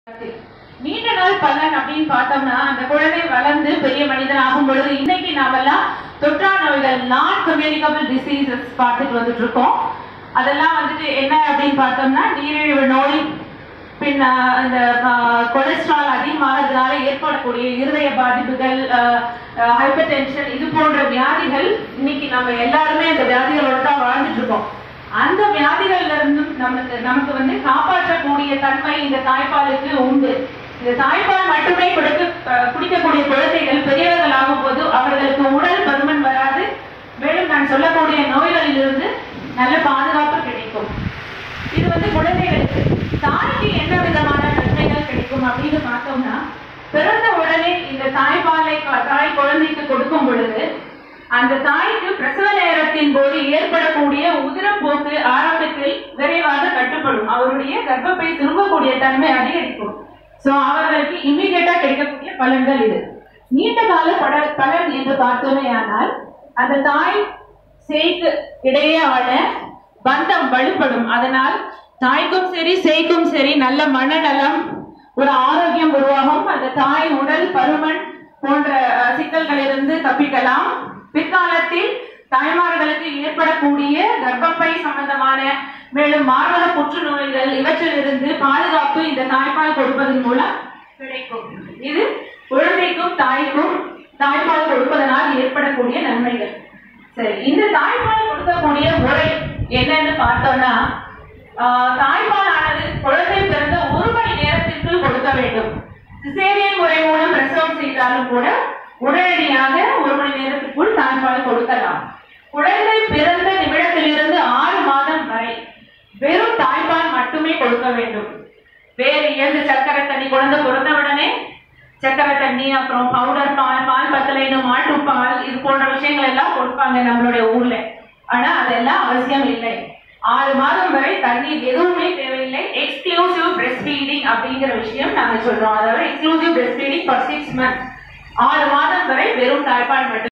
நீண்ட நாள் பலன் அப்படின்னு பார்த்தோம்னா அந்த குழந்தை வளர்ந்து பெரிய மனிதன் ஆகும் பொழுது இன்னைக்கு நாமெல்லாம் தொற்றா நோய்கள் நான் கம்யூனிகபிள் டிசீசஸ் பார்த்துட்டு வந்துட்டு இருக்கோம் அதெல்லாம் வந்துட்டு என்ன அப்படின்னு பார்த்தோம்னா நீரிழிவு நோய் பின்ன இந்த கொலஸ்ட்ரால் அதிகமாகிறதுனால ஏற்படக்கூடிய இருதய பாதிப்புகள் ஹைப்பர் டென்ஷன் இது போன்ற வியாதிகள் இன்னைக்கு நம்ம எல்லாருமே இந்த வியாதிகளோட தான் வாழ்ந்துட்டு இருக்கோம் அந்த வியாதிகள்ல இருந்தும் நமக்கு நமக்கு வந்து காப்பாற்றக்கூடிய தன்மை இந்த தாய்ப்பாலுக்கு உண்டு இந்த தாய்ப்பால் மட்டுமே கொடுக்க அஹ், குடிக்கக்கூடிய குழந்தைகள் பெரியவர்கள் ஆகும் போது அவர்களுக்கு உடல் பருமன் வராது மேலும் நான் சொல்லக்கூடிய நோய்களிலிருந்து நல்ல பாதுகாப்பு கிடைக்கும் இது வந்து குழந்தைகளுக்கு தாய்க்கு என்ன விதமான நன்மைகள் கிடைக்கும் அப்படின்னு பார்த்தோம்னா பிறந்த உடனே இந்த தாய்ப்பாலை க- தாய் குழந்தைக்கு கொடுக்கும் பொழுது அந்த தாய்க்கு பிரசவ நேரத்தின் போது ஏற்படக்கூடிய உதிரப்போக்கு ஆரம்பத்தில் விரைவாக கட்டுப்படும் அவருடைய கர்ப்பப்பை திரும்பக்கூடிய தன்மை அதிகரிக்கும் சோ அவர்களுக்கு இம்மிடியட்டா கிடைக்கக்கூடிய பலன்கள் இது நீண்ட கால பட பலன் என்று பார்த்தோமே ஆனால் அந்த தாய் சேய்க்கு இடையேயான பந்தம் வலுப்படும் அதனால் தாய்க்கும் சரி சேய்க்கும் சரி நல்ல மனநலம் ஒரு ஆரோக்கியம் உருவாகும் அந்த தாய் உடல் பருமன் போன்ற அஹ், சிக்கல்களிலிருந்து தப்பிக்கலாம் பிற்காலத்தில் தாய்மார்களுக்கு ஏற்படக்கூடிய கர்ப்பப்பை சம்பந்தமான மேலும் மார்பக புற்றுநோய்கள் இவற்றிலிருந்து பாதுகாப்பு இந்த தாய்ப்பால் கொடுப்பதன் மூலம் கிடைக்கும் இது குழந்தைக்கும் தாய்க்கும் தாய்ப்பால் கொடுப்பதனால் ஏற்படக்கூடிய நன்மைகள் சரி இந்த தாய்ப்பால் கொடுக்கக்கூடிய முறை என்னன்னு பார்த்தோம்னா ஆஹ், தாய்ப்பால் ஆனது குழந்தை பிறந்த ஒரு மணி நேரத்திற்குள் கொடுக்க வேண்டும் சிசேரியன் முறை மூலம் பிரசவம் செய்தாலும் கூட உடனடியாக ஒரு மணி நேரத்துக்குள் தாய்ப்பால் கொடுக்கலாம் குழந்தை பிறந்த நிமிடத்திலிருந்து ஆறு மாதம் வரை வெறும் தாய்ப்பால் மட்டுமே கொடுக்க வேண்டும் வேறு எந்த சர்க்கரை தண்ணி குழந்தை பிறந்த உடனே சர்க்கரை தண்ணி அப்புறம் பவுடர் பால் பால் பத்தலைன்னு மாட்டு பால் இது போன்ற விஷயங்கள் எல்லாம் கொடுப்பாங்க நம்மளுடைய ஊர்ல ஆனா அதெல்லாம் அவசியம் இல்லை ஆறு மாதம் வரை தண்ணீர் எதுவுமே தேவையில்லை எக்ஸ்க்ளூசிவ் பிரஸ்ட் ஃபீடிங் அப்படிங்கிற விஷயம் நாங்க சொல்றோம் அதாவது exclusive breast feeding for six months ஆறு மாதம் வரை வெறும் தாய்ப்பால் மட்டும்